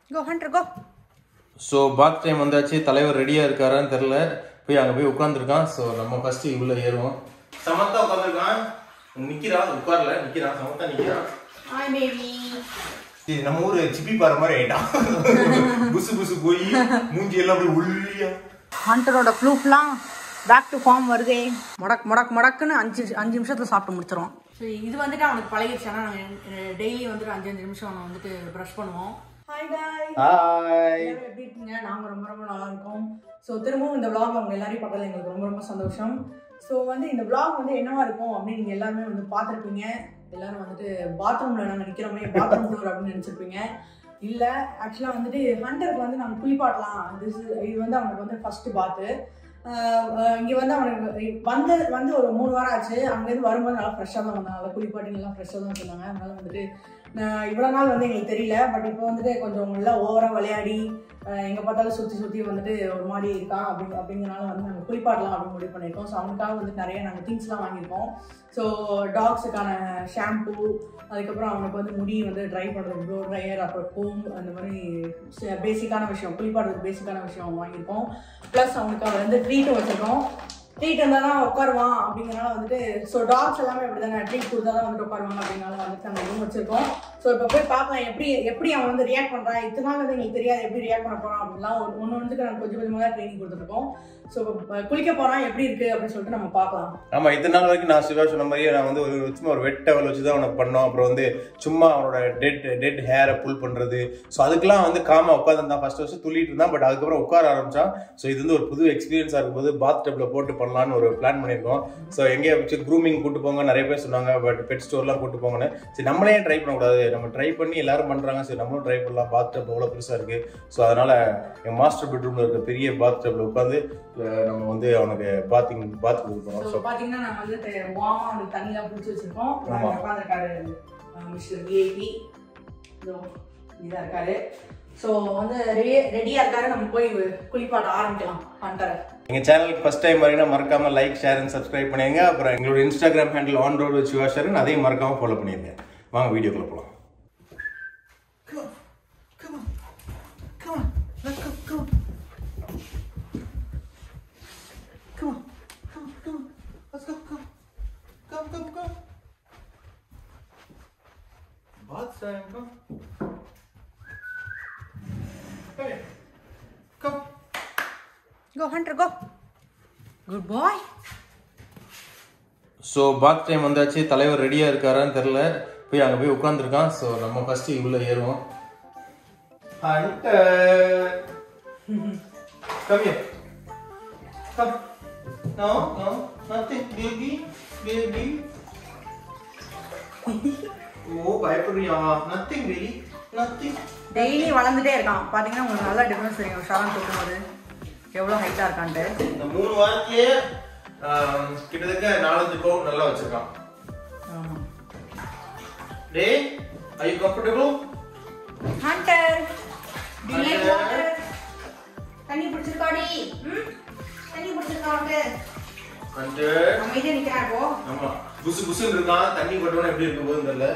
கோ Hunter go so bath time வந்தாச்சு தலைவர் ரெடியாக இருக்காரான்னு தெரில போய் அங்கே போய் உட்காந்துருக்கான் ஸோ நம்ம ஃபஸ்ட்டு உள்ளே ஏறுவோம் சமத்தா உட்காந்துருக்கான் நிற்கிறான் உட்காரல நிற்கிறான் சமத்தா நிற்கிறான் ஹாய் பேபி இது நம்ம ஊர் சிப்பி பாற மாதிரி ஆயிட்டான் புசு புசு போய் மூஞ்சி எல்லாம் அப்படியே உள்ளியா ஹண்டரோட ப்ளூஃப்லாம் பேக் டு ஃபார்ம் வருதே முடக் முடக் முடக்குன்னு அஞ்சு அஞ்சு நிமிஷத்துல சாப்பிட்டு முடிச்சிரும் ஸோ இது வந்துட்டு அவனுக்கு பழகிடுச்சு ஆனால் நாங்கள் டெய்லி வந்துட்டு அஞ்சு அஞ்சு நிமிஷம் அவனை வந்துட்டு ப்ரஷ் பண்ணுவோம் ஹாய் காய் ஹாய் எல்லாரும் எப்படி இருக்கீங்க நாங்கள் ரொம்ப ரொம்ப நல்லா இருக்கோம் ஸோ திரும்பவும் இந்த vlog அவங்க எல்லாரையும் பார்க்கறது எங்களுக்கு ரொம்ப ரொம்ப சந்தோஷம் ஸோ வந்து இந்த vlog வந்து என்னவா இருக்கும் அப்படின்னு நீங்கள் எல்லாருமே வந்து பார்த்துருப்பீங்க எல்லாரும் வந்துட்டு பாத்ரூமில் நாங்கள் நிற்கிறோமே பாத்ரூம் டூர் அப்படின்னு நினச்சிருப்பீங்க இல்லை ஆக்சுவலாக வந்துட்டு ஹண்டருக்கு வந்து நம்ம குளிப்பாட்டலாம் திஸ் இது வந்து அவனுக்கு வந்து ஃபர்ஸ்ட் பாத்து இங்கே வந்து அவனுக்கு வந்து வந்து ஒரு மூணு வாரம் ஆச்சு அங்கேருந்து வரும்போது நல்லா ஃப்ரெஷ்ஷாக தான் வந்தாங்க நல்லா குளிப்பாட்டி நல்லா ஃப்ரெஷ்ஷாக தான் சொன்னாங்க அதனால வந்துட்டு நான் இவ்வளோ நாள் வந்து எங்களுக்கு தெரியல பட் இப்போ வந்துட்டு கொஞ்சம் நல்லா ஓவராக விளையாடி அஹ் எங்க பார்த்தாலும் சுற்றி சுற்றி வந்துட்டு ஒரு மாதிரி இருக்கான் அப்படி அப்படிங்கிறனால வந்து நாங்கள் குளிப்பாட்டலாம் அப்படின்னு முடிவு பண்ணியிருக்கோம் ஸோ அவனுக்காக வந்து நிறைய நாங்கள் திங்ஸ்லாம் வாங்கியிருக்கோம் ஸோ டாக்ஸுக்கான ஷாம்பு அதுக்கப்புறம் அவனுக்கு வந்து முடி வந்து ட்ரை பண்ணுறது ப்ளோ ட்ரையர் அப்புறம் கோம் அந்த மாதிரி பேசிக்கான விஷயம் குளிப்பாடுறதுக்கு பேசிக்கான விஷயம் வாங்கியிருக்கோம் ப்ளஸ் அவனுக்கு அவன் வந்து ட்ரீட்டும் வச்சுருக்கோம் ட்ரீட் இருந்தால் தான் உட்காருவான் அப்படிங்கிறனால வந்துட்டு ஸோ டாக்ஸ் எல்லாமே அப்படி தானே ட்ரீட் கொடுத்தா தான் வந்துட்டு உட்காருவாங்க அப்படிங்கிறனால வந்துட்டு நாங்கள் ரூம் வச்சிருக்கோம் ஸோ இப்போ போய் பார்க்கலாம் எப்படி எப்படி அவன் வந்து ரியாக்ட் பண்ணுறான் இத்தனை நாள் வந்து எங்களுக்கு தெரியாது எப்படி ரியாக்ட் பண்ண போகிறான் அப்படிலாம் ஒன்று ஒன்றுக்கு நாங்கள் கொஞ்சம் கொஞ்சமாக தான் ட்ரைனிங் கொடுத்துருக்கோம் ஸோ குளிக்க போகிறான் எப்படி இருக்குது அப்படின்னு சொல்லிட்டு நம்ம பார்க்கலாம் ஆமா இத்தனை நாள் வரைக்கும் நான் சிவா சொன்ன மாதிரியே நான் வந்து ஒரு சும்மா ஒரு வெட் டவல் வச்சு தான் அவனை பண்ணோம் அப்புறம் வந்து சும்மா அவனோட டெட் டெட் ஹேரை புல் பண்றது ஸோ அதுக்கெல்லாம் வந்து காமா உட்காந்துருந்தான் ஃபர்ஸ்ட் வருஷம் துள்ளிட்டு இருந்தான் பட் அதுக்கப்புறம் உட்கார ஆரம்பிச்சான் ஸோ இது வந்து ஒரு புது எக்ஸ்பீரியன்ஸாக இருக்கும்போது பாத் டப்ல போட்டு பண்ணலான்னு ஒரு பிளான் பண்ணியிருக்கோம் ஸோ எங்கேயா வச்சு க்ரூமிங் கூட்டு போங்க நிறைய பேர் சொன்னாங்க பட் பெட் ஸ்டோர்லாம் கூட்டு போங்கன்னு சரி நம்மளே ஏன் ட்ரை பண்ணக்கூடாது நம்ம ட்ரை பண்ணி எல்லாரும் பண்றாங்க சரி நம்மளும் ட்ரை பண்ணலாம் பாத் டப் அவ்வளோ பெருசாக இருக்கு ஸோ அதனால என் மாஸ்டர் பெட்ரூம்ல இருக்க பெரிய பாத் டப்ல உட்காந்து நம்ம வந்து அவனுக்கு பாத்திங் பாத் கொடுக்குறோம் ஸோ ஸோ பார்த்தீங்கன்னா நாங்கள் வந்து வாமா அவனுக்கு தண்ணிலாம் பிடிச்சி வச்சிருக்கோம் ஆமா. உட்காந்துருக்காரு மிஸ்டர் விஐபி இதோ இதாக இருக்காரு ஸோ வந்து ரெடி ரெடியாக இருக்காரு நம்ம போய் குளிப்பாட்ட ஆரம்பிக்கலாம் ஹண்டரை எங்க சேனலுக்கு ஃபர்ஸ்ட் டைம் வரீங்கன்னா மறக்காம லைக் ஷேர் அண்ட் சப்ஸ்கிரைப் பண்ணுங்க அப்புறம் எங்களோட Instagram handle on road Siva Sharan அதையும் மறக்காம ஃபாலோ பண்ணிருங்க வாங்க வீடியோக்குள்ள போலாம் go Hunter go good boy so bath time வந்தாச்சு தலைவர் ரெடியாக இருக்காரான்னு தெரில போய் அங்கே போய் உட்காந்துருக்கான் ஸோ நம்ம ஃபர்ஸ்ட் இவ்வளோ ஏறுவோம் Hunter. Come here. Come. No, no, nothing, baby, baby. ஓ பயப்படுறியா நத்திங் பேபி நத்திங் டெய்லி வளர்ந்துட்டே இருக்கான் பார்த்தீங்கன்னா உங்களுக்கு நல்லா டிஃபரன்ஸ் தெரியும் ஷாரன் தூக்கும்போது எவ்வளோ ஹைட்டாக இருக்கான்ட்டு இந்த மூணு வாரத்திலேயே ஆம், கிட்டத்தட்ட நாலஞ்சு பவுன் நல்லா வச்சிருக்கான் ஆமாம் டே I you comfortable Hunter Hunter. தண்ணி பிடிச்சிருக்காடி ம் தண்ணி பிடிச்சிருக்காங்க வந்து அமைதியாக நிற்கிறான் இப்போ ஆமா புசு புசுன்னு இருக்கான் தண்ணி பட்டவன எப்படி இருக்க போகுதுன்னு தெரியல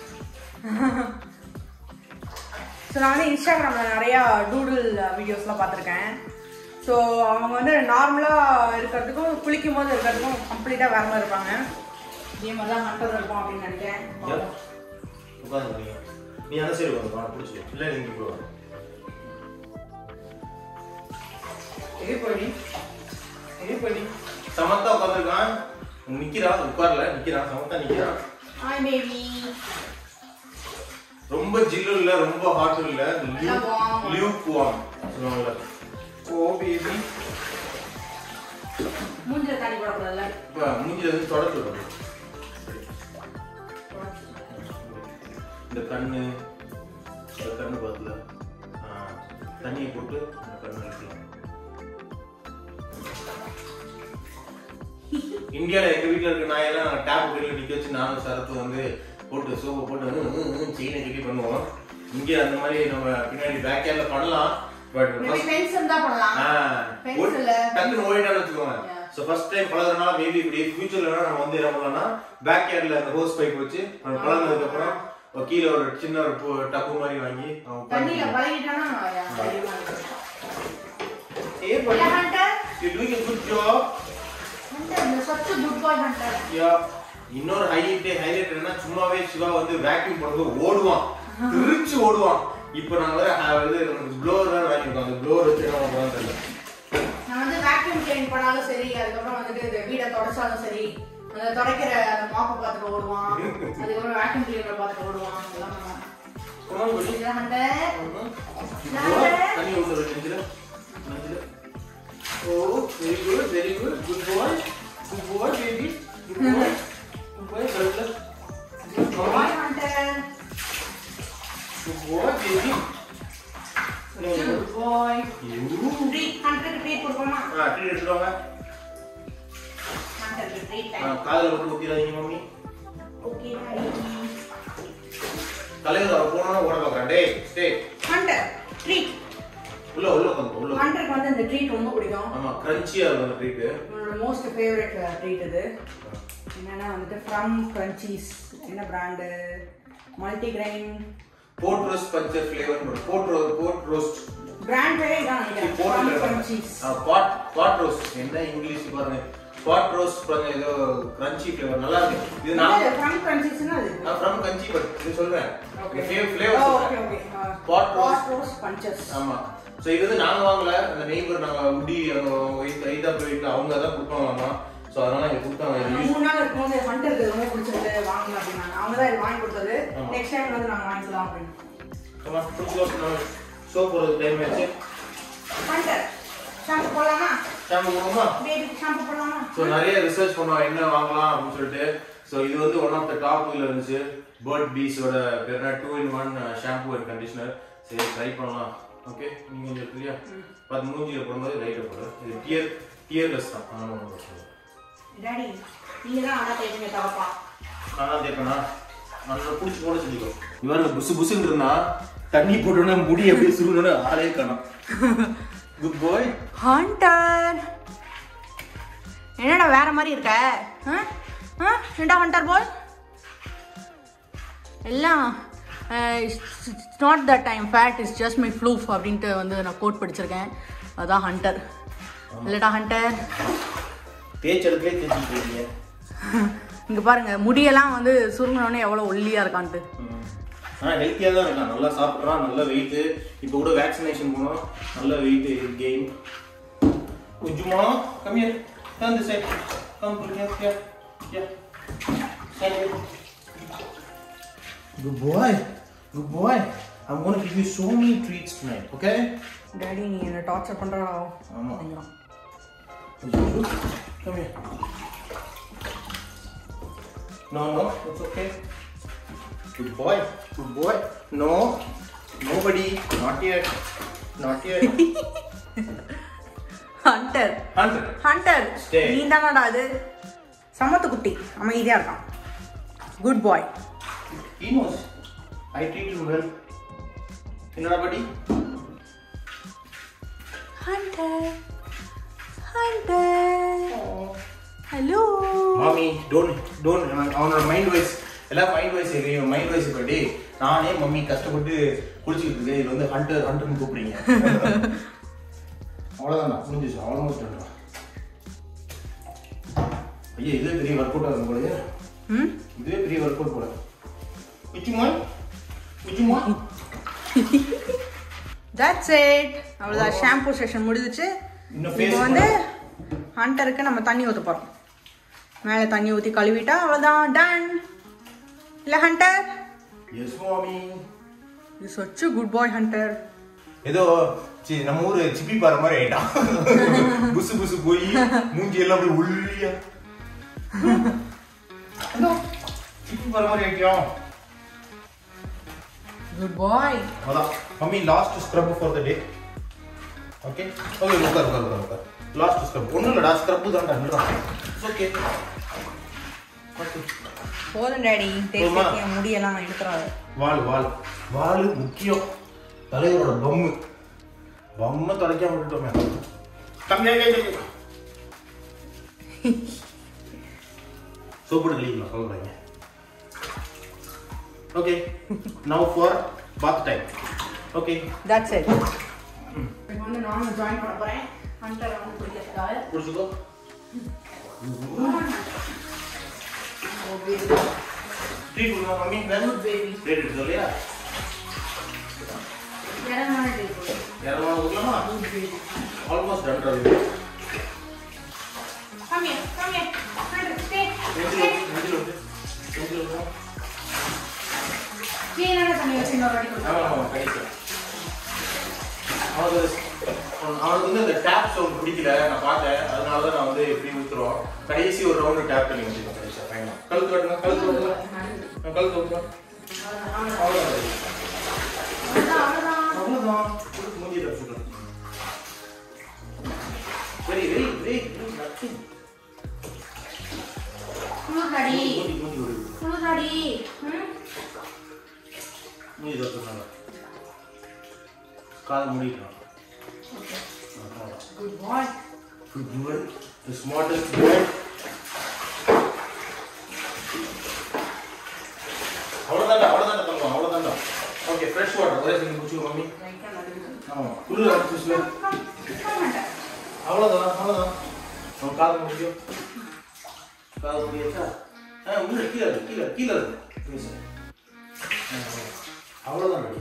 ஸோ நான் வந்து இன்ஸ்டாகிராமில் நிறையா டூடுல் வீடியோஸ்லாம் பார்த்துருக்கேன் ஸோ அவங்க வந்து நார்மலாக இருக்கிறதுக்கும் குளிக்கும் போது இருக்கிறதுக்கும் கம்ப்ளீட்டாக வேற மாதிரி இருப்பாங்க இதே மாதிரி தான் ஹண்டர் இருக்கும் அப்படின்னு நினைக்கிறேன் உட்காந்து நீ அந்த சைடு உட்காந்து பிடிச்சி இல்லை நீங்க கூட வா. எது போய் எது போய் சமத்தா உட்காந்துருக்கான் நிக்கிறான் உட்காரல நிக்கிறான் சமத்தா நிக்கிறான் ஹாய் பேபி ரொம்ப ஜில்லு இல்ல ரொம்ப ஹாட் இல்ல warm. லியூ குவாம் சொல்லுவாங்கல்ல ஓ பேபி மூஞ்சில் தண்ணி போடக்கூடாதுல்ல இப்ப மூஞ்சில இருந்து தொடச்சு விடுறது இந்த கண்ணு இந்த கண்ணு பார்த்துல தண்ணியை போட்டு இந்த கண்ணு வைக்கலாம் இந்தியால எங்க வீட்ல இருக்க நாயெல்லாம் டேப் கீழே நிக்க வச்சு நானும் சரத்து வந்து போட்டு சோப்பை போட்டு செயினை கட்டி பண்ணுவோம் இங்க அந்த மாதிரி நம்ம பின்னாடி பேக் கேர்ல பண்ணலாம் பட் மேபி ஃபென்ஸ் இருந்தா பண்ணலாம் Fence இல்ல. டக்குன்னு ஓடிட்டான்னு வச்சுக்கோங்க Yeah. ஸோ ஃபர்ஸ்ட் டைம் பழகுறதுனால மேபி இப்படி ஃபியூச்சர்ல நம்ம வந்து என்ன பண்ணலாம்னா பேக் யார்ட்ல அந்த ஹோஸ் பைப் வச்சு நம்ம பழகுனதுக்கு அப்புறம் ஒரு கீழே ஒரு சின்ன ஒரு பு- டப்பு மாதிரி வாங்கி அவன் தண்ணியில உட்கார்ந்து- பழகிட்டானா தைரியமா இருக்கு. ஏ இல்ல, பண்ணு. Hunter You're doing a good job. Hunter இந்த சச்சு குட் பாய் ஹண்டர் Yeah. இன்னொரு ஹைலைட் ஹைலைட் என்னன்னா சும்மாவே சிவா வந்து வேக்யூம் பண்ணும்போது ஓடுவான் திருச்சி ஓடுவான் இப்போ நாங்க வேற அஹ், இது ப்ளோர் வேற வாங்கியிருக்கோம் அந்த ப்ளோர் வச்சு என்ன பண்ணுறோம் தெரியல நான் வந்து வேக்யூம் கிளீன் பண்ணாலும் சரி அதுக்கப்புறம் வந்துட்டு இந்த வீடை தொடச்சாலும் சரி அந்த துடைக்கிற அந்த மாப்பு பார்த்துட்டு ஓடுவான் அதுக்கப்புறம் வேக்யூம் கிளீனர் பார்த்துட்டு ஓடுவான் அதெல்லாம் பண்ணுவான் Come on, buddy. இல்ல ஹண்டர் Mhm. தண்ணி ஊற்றுற நெஞ்சில நெஞ்சில ஓ very good very good good boy good boy baby good boy good boy கரெக்ட்ல good boy Hunter boy baby good boy you treat ஹண்டருக்கு ட்ரீட் கொடுப்போமா ஆ ட்ரீட் எடுத்துவாங்க ஹண்டருக்கு ட்ரீட் டைம் காதில் விட்டு ஊற்றிடாதீங்க மம்மி ஓகே டாடி தலைவர் அவர் போனோன்னா ஓட பார்க்குறேன் டேய் ஸ்டே ஹண்டர் ட்ரீட் உள்ள உள்ள உட்காந்து உள்ள உட்காந்து. ஹண்டருக்கு வந்து இந்த ட்ரீட் ரொம்ப பிடிக்கும் ஆமா கிரன்ச்சியாக இருக்கும் அந்த ட்ரீட்டு என்னோட மோஸ்ட் ஃபேவரட் ட்ரீட் இது என்னன்னா வந்துட்டு ஃப்ரம் கிரன்ச்சீஸ் என்ன brand multi grain pot roast punches flavour pot ரோ போட் ரோஸ்ட் பிராண்ட் பேரே இதான் நினைக்கிறேன் from Crunchies pot pot roast என்ன இங்கிலீஷ் பாருங்க பாட் ரோஸ்ட் கொஞ்சம் ஏதோ கிரன்ச்சி ஃப்ளேவர் நல்லா இருக்கு இது நான் ஃப்ரம் கிரன்ச்சீஸ்னா அது நான் ஃப்ரம் கஞ்சி பட் இது சொல்றேன் ஓகே ஃப்ளேவர் ஓகே சொல்றேன் okay Pot roast. Pot roast punches ஆமா சோ இது வந்து நாங்க வாங்கல அந்த நெய்பர் நாங்க முடி அந்த ஐதா வீட்டுல அவங்க தான் கொடுப்பாங்களாமா சோ அதனால இங்க கொடுத்தாங்க இது use- மூணு நாள் இருக்கும்போது ஹண்டருக்கு ரொம்ப பிடிச்சிருக்கு வாங்கலாம் அப்படின்னாங்க அவங்க தான் இது வாங்கி கொடுத்தது ஆமா. நெக்ஸ்ட் டைம் வந்து நாங்கள் வாங்கிக்கலாம் அப்படின்னு ஆமா புடிச்சு சோப் போடுறது டைம் ஆச்சு ஹண்டர் ஷாம்பு போடலாமா ஷாம்பு போடுமா பேபிக்கு ஷாம்பு போடலாமா ஸோ நிறைய ரிசர்ச் பண்ணோம் என்ன வாங்கலாம் அப்படின்னு சொல்லிட்டு ஸோ இது வந்து ஒன் ஆஃப் த டாப் இதில் இருந்துச்சு பேர்ட் பீஸோட பேர் two in one shampoo and conditioner சரி ட்ரை பண்ணலாம் ஓகே நீங்கள் கொஞ்சம் ஃப்ரீயா பார்த்து மூஞ்சியில் போடும்போது லைட்டை போடு இது டியர் டியர்லெஸ் தான் அதனால ஒன்றும் பிரச்சனை இல்லை. டாடி நீங்க தான் அதான் தேய்ச்சிங்க தவப்பா நான் தான் தேப்பேனா நல்லா பிடிச்சி போட சொல்லிக்கோ இவன் புசு புசுன்னு இருந்தா தண்ணி போட்டோன்னே முடி அப்படியே சுருங்கன்னு ஆளே காணும் குட் பாய் ஹண்டர் என்னடா வேற மாதிரி இருக்க ஆ? ஆ? என்னடா ஹண்டர் பாய் எல்லாம் it's not the time fat is just my fluff அப்படின்ட்டு வந்து நான் கோட் படிச்சிருக்கேன் அதான் ஹண்டர் இல்லடா ஹண்டர் தேய்ச்செடுக்கலே தேய்ச்சிட்டு இருக்கீங்க இங்கே பாருங்க முடியெல்லாம் வந்து சுருங்கினோடனே எவ்வளோ ஒல்லியாக இருக்கான்ட்டு ஆ ஹெல்த்தியாக தான் இருக்கான் நல்லா சாப்பிட்றான் நல்ல வெயிட்டு இப்போ கூட வேக்சினேஷன் போனோம் நல்ல வெயிட் கெயின் கொஞ்சமா கம்மியா தான் சைட் come yeah yeah Good boy. Good boy. I'm going to give you so many treats tonight, okay? Daddy நீ என்ன டார்ச்சர் பண்ணுறா ஆமா. Come here. No, no, it's okay. Good boy. Good boy. No. Nobody. Not yet. Not yet. Hunter Hunter. Hunter Stay. நீ தானடா அது சமத்து குட்டி அமைதியாக இருக்கான் good boy He knows. I treat him well. என்னடா buddy? ஹண்டர் ஹண்டர் ஹலோ மாமி don't don't அவனோட மைண்ட் வைஸ் எல்லாம் மைண்ட் வைஸ் மைண்ட் வைஸ் இப்போ டே நானே மம்மி கஷ்டப்பட்டு குளிச்சுக்கிட்டு இருக்கேன் இது வந்து ஹண்டர் ஹண்டர்னு கூப்பிடுறீங்க அவ்வளோதான் முடிஞ்சிச்சு ஆல்மோஸ்ட் ஐயா இதுவே பெரிய ஒர்க் அவுட் ஆகும் போல ம் இதுவே பெரிய ஒர்க் அவுட் போல மிச்சுமா மிச்சுமா தட்ஸ் இட் அவ்வளோதான் ஷாம்பு செஷன் முடிஞ்சிச்சு இன்னும் இப்போ face வந்து ஹண்டருக்கு நம்ம தண்ணி ஊற்ற போகிறோம் மேலே தண்ணி ஊற்றி கழுவிட்டா அவ்வளோதான் டன் இல்லை ஹண்டர் எஸ் மாமி இது சொச்சு குட் பாய் ஹண்டர் ஏதோ சி நம்ம ஊரு சிப்பி பாற மாதிரி ஆயிட்டான் புசு புசு போய் மூஞ்சி எல்லாம் அப்படியே உள்ளியா ஏதோ சிப்பி பாற மாதிரி ஆயிட்டோம் குட் பாய் அதான் mummy last scrub for the day okay okay உட்கார் உட்கார் உட்கார் உட்கார் லாஸ்ட் ஸ்க்ரப் ஒன்றும் இல்லைடா ஸ்க்ரப்பு தான்டா நில்றான் ஓகே போதும் டேடி போதுமா? தேய்ச்சி என் முடியெல்லாம் எடுத்துறாரு வால் வால் வால் முக்கியம் தலைவரோட பம்மு பம்மை தொலைக்காம விட்டுட்டோமே கம்மியாக சோப்பு கழிக்கலாம் கவலைங்க okay now for bath time okay that's it இப்போ வந்து நானும் ஜாயின் பண்ண போகிறேன் ஹண்டரை வந்து பிடிக்கிறதுக்காக புடிச்சுக்கோ ட்ரீட் கொடுங்க மம்மி குட் பேபி ட்ரீட் எடுத்து இல்லையா இறங்கான டேபிள் இரநூறு கொடுக்கலாமா good baby almost done Ravi Come here, come here. Hunter, stay. நெஞ்சில் Stay. விட்டு, நெஞ்சில் விட்டு. நெஞ்சில் விட்டு. clean-ஆன தண்ணி வச்சு இன்னொரு வாட்டி ஆமா, கொடுத்துருங்க. ஆமா, கண்டிப்பா. அவனுக்கு அவனுக்கு வந்து அந்த டேப் சவுண்ட் பிடிக்கல நான் பார்த்தேன் அதனால தான் நான் வந்து இப்படி ஊத்துறோம் கடைசி ஒரு ரவுண்டு டேப் பண்ணி வச்சுக்கோங்க கடைசியா ஃபைனல் கழுத்து வெட்டுங்க கழுத்து வெட்டுங்க நான் கழுத்து வெட்டுறேன் அவ்வளவுதான், அவ்வளோதான் அவ்வளவுதான். அவ்வளோதான் கொடுத்து மூஞ்சி தப்பிச்சுக்கலாம் வெரி வெரி வெரி நத்திங் குளிர்தாடி. மூஞ்சி மூஞ்சி ஒரு குளிர்தாடி. ம்? மூஞ்சி தப்பிச்சுக்கலாம் காது மூடிக்கலாம் Okay. அவ்வளோதான் Good boy. Good boy. The smartest boy. அவ்வளோதாண்டா அவ்வளோதாண்டா தங்கம் அவ்வளோதாண்டா ஓகே ஃப்ரெஷ் வாட்டர் ஒரே செஞ்சு குடிச்சுக்கோ மம்மி Right-ஆ நடுவுல. ஆமாம் குளிர் அடிச்சுல Come, come, come, Hunter. அவ்வளோதான் அவ்வளோதான் அவன் காது முடியும் காது முடியாச்சா ஆ உள்ள கீழே இருக்கு கீழே கீழே இருக்கு Please. ஆ, ஆ. அவ்வளோதான் ready.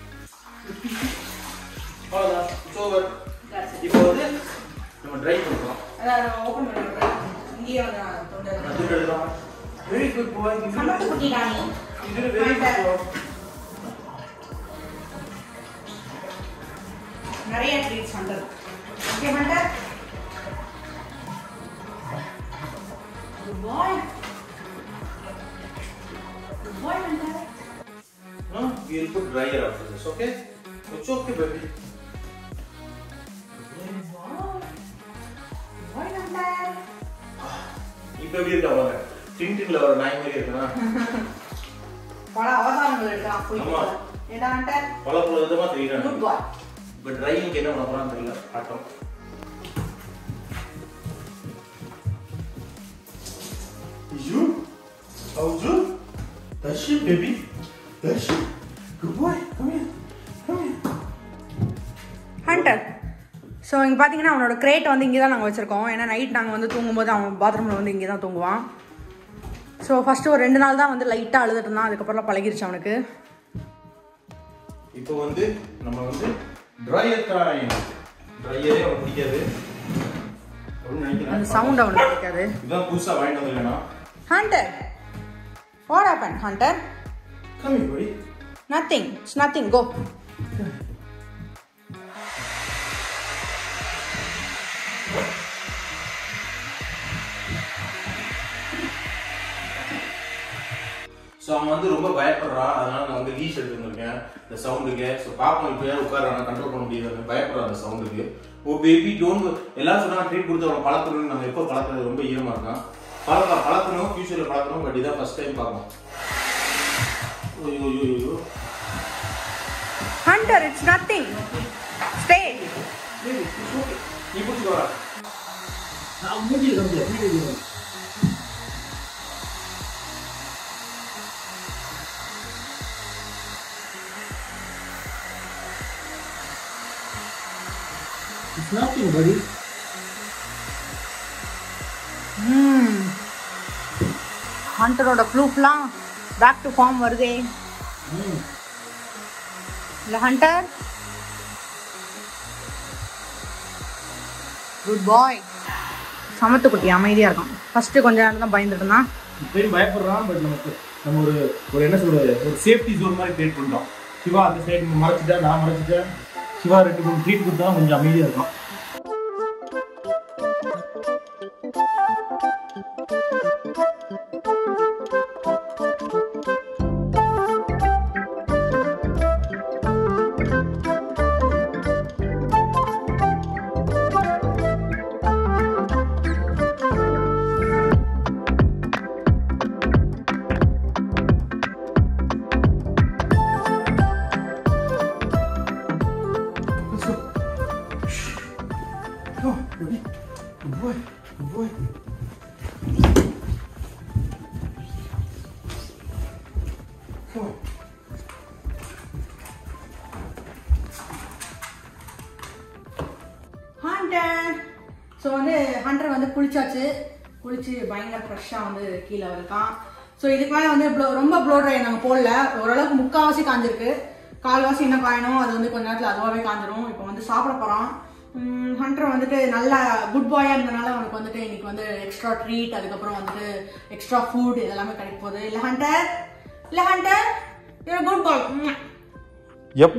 அவ்வளோதான் இட்ஸ் ஓவர் That's it. இப்போ வந்து நம்ம ட்ரை பண்ணுறோம் அதான் நான் open பண்ணி விடுறேன். இங்கேயே வந்து நான் கொண்டு வரேன். துண்டு எடுக்கலாம் வெரி குட் பாய் சமத்து குட்டிடா நீ. இது வெரி குட் பாய் நிறைய treats Hunter okay Hunter good boy good boy Hunter No, we'll put dryer after this, okay? It's okay, baby. Good boy Hunter இப்போ எப்படி இருக்கு அவங்க டின்டின்ல வர நாய் மாதிரி இருக்குன்னா பல அவதாரங்கள் எடுக்கலாம் போய் ஆமா. ஏடா ஹண்டர் பல பல விதமா தெரியுறாங்க குட் பாய் பட் ட்ரைவிங்க்கு என்ன பண்ண போறான்னு தெரியல ஆட்டம் You? How's you? That's it, baby. That's it. Good boy. Come here. Come here. Hunter so இங்கே பார்த்தீங்கன்னா அவனோட கிரேட் வந்து இங்கே தான் நாங்கள் வச்சுருக்கோம் ஏன்னா நைட் நாங்கள் வந்து தூங்கும்போது அவன் பாத்ரூமில் வந்து இங்கே தான் தூங்குவான் ஸோ ஃபஸ்ட்டு ஒரு ரெண்டு நாள் தான் வந்து லைட்டாக அழுதுட்டு இருந்தான் அதுக்கப்புறம் பழகிருச்சு அவனுக்கு இப்போ வந்து நம்ம வந்து ட்ரையர் டைம் ட்ரையரே அவனுக்கு பிடிக்காது அப்படின்னு அந்த நினைக்கிறேன் சவுண்ட் அவனுக்கு பிடிக்காது இதான் புதுசா வாங்கிட்டு வந்திருக்கேனா ஹண்டர் வாட் ஹேப்பன் ஹண்டர் கம்மி படி nothing it's nothing go so அவன் வந்து ரொம்ப பயப்படுறான் அதனால நான் வந்து லீஷ் எடுத்து வந்திருக்கேன் இந்த சவுண்டுக்கு ஸோ பாப்போம் இப்போ ஏன் உட்காரான கண்ட்ரோல் பண்ண முடியாது பயப்படுறான் அந்த சவுண்டுக்கு ஓ பேபி டோன்ட் எல்லாரும் சொன்னாங்க ட்ரீட் கொடுத்து அவனை பழக்கணும்னு நம்ம எப்போ பழக்கிறது ரொம்ப ஈரமா இருக்கான் பழக்கம் பழக்கணும் ஃபியூச்சரில் பழக்கணும் பட் இதான் ஃபர்ஸ்ட் டைம் பார்க்கணும் ஐயோ ஐயோ ஐயோ Hunter it's nothing stay Baby, it's okay. நீ பிடிச்சிக்கோ நான் மூஞ்சியில் கம்பியா It's nothing, buddy. ஹண்டரோட ப்ளூப்லாம் பேக் டு ஃபார்ம் வருதே இல்லை ஹண்டர் குட் பாய் சமத்து குட்டி அமைதியாக இருக்கான் ஃபஸ்ட்டு கொஞ்ச நேரம் தான் பயந்துட்டு இருந்தான் இப்பயும் பயப்படுறான் பட் நமக்கு நம்ம ஒரு ஒரு என்ன சொல்றது ஒரு சேஃப்டி ஜோன் மாதிரி கிரியேட் பண்ணிட்டோம் சிவா அந்த சைடு மறைச்சிட்டா நான் மறைச்சிட்டேன் சிவா ரெண்டு மூணு ட்ரீட் கொடுத்தா கொஞ்சம் அமைதியா இருக்கும் ஹண்டர் ஸோ வந்து ஹண்டர் வந்து குளிச்சாச்சு குளிச்சு பயங்கர ஃப்ரெஷ்ஷாக வந்து கீழே இருக்கான் ஸோ இதுக்கு மேலே வந்து blow- ரொம்ப ப்ளோ ட்ரை நாங்கள் போடல ஓரளவுக்கு முக்கால்வாசி காஞ்சிருக்கு கால்வாசி என்ன காயணும் அது வந்து கொஞ்ச நேரத்தில் அதுவாகவே காஞ்சிரும் இப்போ வந்து சாப்பிட போகிறான் ஹண்டர் வந்துட்டு நல்ல குட் பாயாக இருந்தனால அவனுக்கு வந்துட்டு இன்னைக்கு வந்து எக்ஸ்ட்ரா ட்ரீட் அதுக்கப்புறம் வந்துட்டு எக்ஸ்ட்ரா ஃபுட் இதெல்லாமே கிடைக்க போகுது இல்லை ஹண்டர் இல்லை ஹண்டர் யூர் குட் பாய் எப்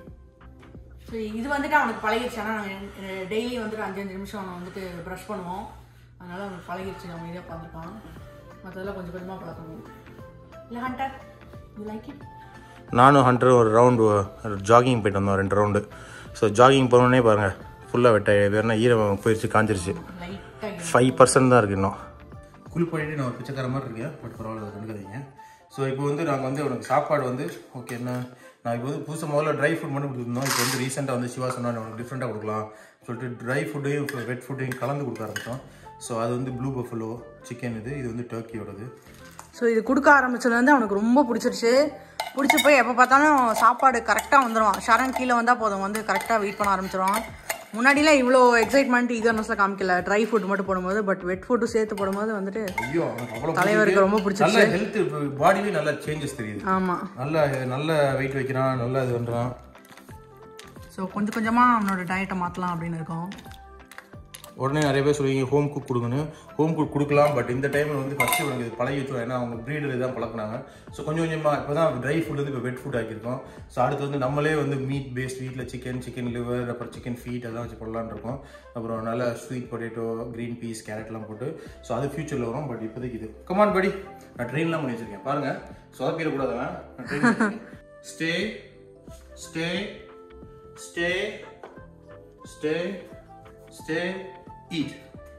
ஸோ இது வந்துட்டு அவனுக்கு பழகிடுச்சு ஆனால் நாங்கள் டெய்லி வந்துட்டு அஞ்சு அஞ்சு நிமிஷம் அவனை வந்துட்டு ப்ரஷ் பண்ணுவோம் அதனால அவனுக்கு பழகிடுச்சு அவன் இதாக பார்த்துருக்கான் மற்றதெல்லாம் கொஞ்சம் கொஞ்சமாக பழக்கணும் இல்லை ஹண்டர் யூ லைக் இட் நானும் ஹண்ட்ரட் ஒரு ரவுண்டு ஜாகிங் போயிட்டு வந்தோம் ரெண்டு ரவுண்டு ஸோ ஜாகிங் போனோடனே பாருங்கள் ஃபுல்லாக வெட்ட வேறுனா ஈரம் போயிடுச்சு காஞ்சிருச்சு லைட்டாக ஃபைவ் பர்சன்ட் தான் இருக்கு இன்னும் குளிப்பாடிட்டு நான் ஒரு பிச்சைக்கார மாதிரி இருக்கேன் பட் பரவாயில்ல அதை கண்டுக்காதீங்க ஸோ இப்போ வந்து நாங்கள் வந்து உனக்கு சாப்பாடு வந்து ஓகே என்ன நான் இப்போ வந்து புதுசாக முதல்ல ட்ரை ஃபுட் மட்டும் கொடுத்துருந்தோம் இப்போ வந்து ரீசெண்டாக வந்து சிவா சொன்னா உனக்கு டிஃப்ரெண்ட்டாக கொடுக்கலாம் சொல்லிட்டு ட்ரை ஃபுட்டையும் வெட் ஃபுட்டையும் கலந்து கொடுக்க ஆரம்பித்தோம் ஸோ அது வந்து ப்ளூ பஃபலோ சிக்கன் இது இது வந்து டர்க்கியோடது ஸோ இது கொடுக்க ஆரம்பிச்சதுலேருந்து அவனுக்கு ரொம்ப பிடிச்சிருச்சு பிடிச்சி போய் எப்போ பார்த்தாலும் சாப்பாடு கரெக்டாக வந்துடுவான் ஷரண் கீழே வந்தால் போதும் வந்து கரெக்டாக வெயிட் பண்ண ஆரம்பிச்சிருவான் முன்னாடிலாம் இவ்வளோ எக்ஸைட்மெண்ட் ஈகர்னஸில் காமிக்கல ட்ரை ஃபுட் மட்டும் போடும்போது பட் வெட் ஃபுட்டும் சேர்த்து போடும்போது வந்துட்டு ஐயோ அவனுக்கு அவ்வளோ தலைவருக்கு ரொம்ப பிடிச்சிருச்சு நல்ல ஹெல்த் பாடியிலே நல்ல சேஞ்சஸ் தெரியுது ஆமாம் நல்ல நல்ல வெயிட் வைக்கிறான் நல்லா இது பண்ணுறான் ஸோ கொஞ்சம் கொஞ்சமாக அவனோட டயட்டை மாற்றலாம் அப்படின்னு இருக்கோம் உடனே நிறைய பேர் சொல்லுவீங்க ஹோம் குக் கொடுங்கன்னு ஹோம் குக் கொடுக்கலாம் பட் இந்த டைமில் வந்து ஃபஸ்ட்டு உங்களுக்கு இது பழகி வச்சோம் ஏன்னா அவங்க ப்ரீடர் தான் பழக்கினாங்க ஸோ கொஞ்சம் கொஞ்சமாக இப்போ தான் ட்ரை ஃபுட் வந்து இப்போ வெட் ஃபுட் ஆக்கியிருக்கோம் ஸோ அடுத்து வந்து நம்மளே வந்து மீட் பேஸ்ட் வீட்டில் சிக்கன் சிக்கன் லிவர் அப்புறம் சிக்கன் ஃபீட் அதெல்லாம் வச்சு போடலான்னு இருக்கோம் அப்புறம் நல்ல ஸ்வீட் பொட்டேட்டோ க்ரீன் பீஸ் கேரட்லாம் போட்டு ஸோ அது ஃபியூச்சரில் வரும் பட் இப்போதைக்கு இது கமான் படி நான் ட்ரெயின்லாம் பண்ணி வச்சிருக்கேன் பாருங்கள் சொதப்பிடக்கூடாதவன் நான் train stay stay stay stay stay eat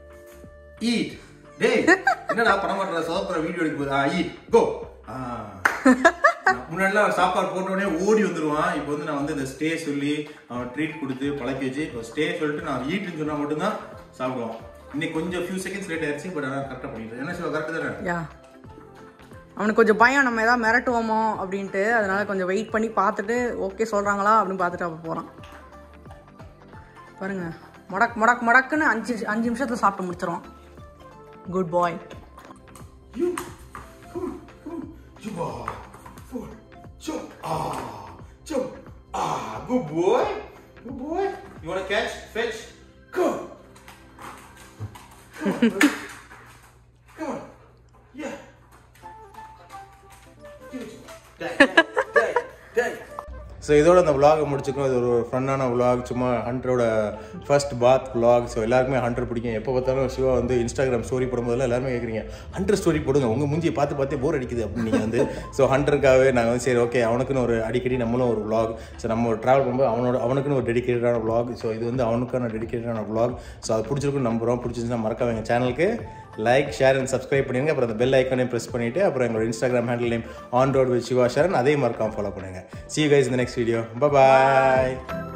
eat டேய் என்னடா பண்ண மாட்டேற சொதப்புற வீடியோ எடுக்க போது ஆ ஈட் கோ முன்னாடிலாம் சாப்பாடு போட்ட உடனே ஓடி வந்துருவான் இப்போ வந்து நான் வந்து இந்த ஸ்டே சொல்லி அவன் ட்ரீட் கொடுத்து பழக்கி வச்சு இப்போ ஸ்டே சொல்லிட்டு நான் ஈட்டுன்னு சொன்னா மட்டும்தான் சாப்பிடுவான் இன்னைக்கு கொஞ்சம் ஃபியூ செகண்ட்ஸ் லேட் ஆயிடுச்சு பட் ஆனால் கரெக்டாக பண்ணிட்டு என்ன சொல்ல கரெக்டாக தானே யா அவனுக்கு கொஞ்சம் பயம் நம்ம ஏதாவது மிரட்டுவோமோ அப்படின்ட்டு அதனால கொஞ்சம் வெயிட் பண்ணி பார்த்துட்டு ஓகே சொல்கிறாங்களா அப்படின்னு பார்த்துட்டு அப்போ போகிறான் பாருங்க முடக் முடக் முடக்குன்னு அஞ்சு அஞ்சு நிமிஷத்தில் சாப்பிட்டு முடிச்சிருவான் good boy You, come on, come on. Jump, ah, forward, jump, ah, jump, ah. Good boy, good boy. You wanna catch, fetch? Come. Come on, buddy. Come on. Yeah. Give it to me. Dad, dad, dad, dad. So இதோட அந்த vlog முடிச்சுக்கணும் இது ஒரு ஃபன்னான vlog சும்மா ஹண்ட்ரோட first bath vlog so எல்லாருக்குமே Hunter பிடிக்கும் எப்போ பார்த்தாலும் சிவா வந்து இன்ஸ்டாகிராம் ஸ்டோரி போடும்போதெல்லாம் எல்லாருமே கேட்குறீங்க ஹண்ட்ரட் ஸ்டோரி போடுங்க உங்கள் மூஞ்சியை பார்த்து பார்த்தே போர் அடிக்குது அப்படின்னு நீங்கள் வந்து ஸோ ஹண்ட்ரட்காகவே நாங்கள் வந்து சரி ஓகே அவனுக்குன்னு ஒரு அடிக்கடி நம்மளும் ஒரு vlog ஸோ நம்ம ஒரு ட்ராவல் பண்ணும்போது அவனோட அவனுக்குன்னு ஒரு டெடிக்கேட்டடான vlog ஸோ இது வந்து அவனுக்கான டெடிக்கேட்டடான vlog ஸோ அது பிடிச்சிருக்குன்னு நம்புகிறோம் பிடிச்சிருந்துச்சுன்னா மறக்காம எங்கள் சேனலுக்கு லைக் ஷேர் அண்ட் சப்ஸ்கிரைப் பண்ணிடுங்க அப்புறம் அந்த பெல் ஐக்கானே ப்ரெஸ் பண்ணிவிட்டு அப்புறம் எங்களோட Instagram handle name on road with Siva Sharan அதே மறக்காம ஃபாலோ பண்ணுங்கள் see you guys in the next video bye bye